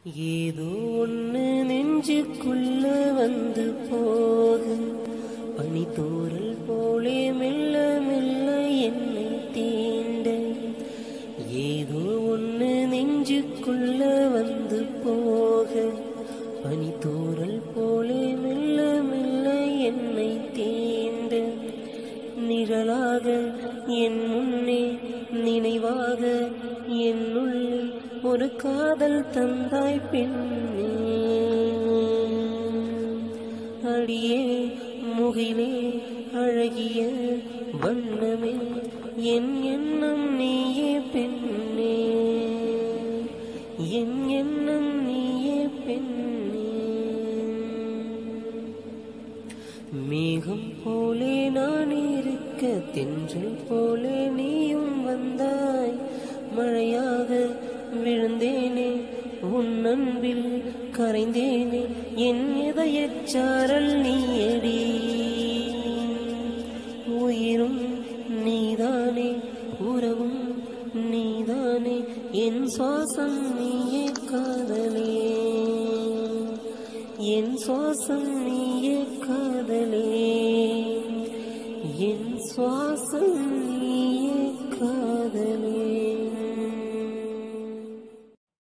ஏதோ ஒண்ணு நெஞ்சுக்குள்ள வந்து போகு பனித்தூரல் போலே மெல்ல மெல்ல என்னை தீண்ட ஏதோ ஒண்ணு நெஞ்சுக்குள்ள வந்து போக பனித்தூரல் போலே மெல்ல மெல்ல என்னை தீண்ட நிழலாக என் முன்னே நினைவாக என்னுள்ளே ஒரு காதல் தந்தாய் பெண்ணே அடியே முகிலே அழகிய வண்ணமே என் எண்ணம் நீயே பெண்ணே என் எண்ணம் நீயே பெண்ணே மேகம் போலே நான் இருக்க தென்றல் போலே நீயும் வந்தாய் மழையாக விழுந்தேனே உன் அன்பில் கரைந்தேனே என் இதயச்சாரல் நீயடி உயிரும் நீதானே உறவும் நீதானே என் சுவாசம் நீயே காதலே என் சுவாசம் நீயே காதலே என் சுவாசம்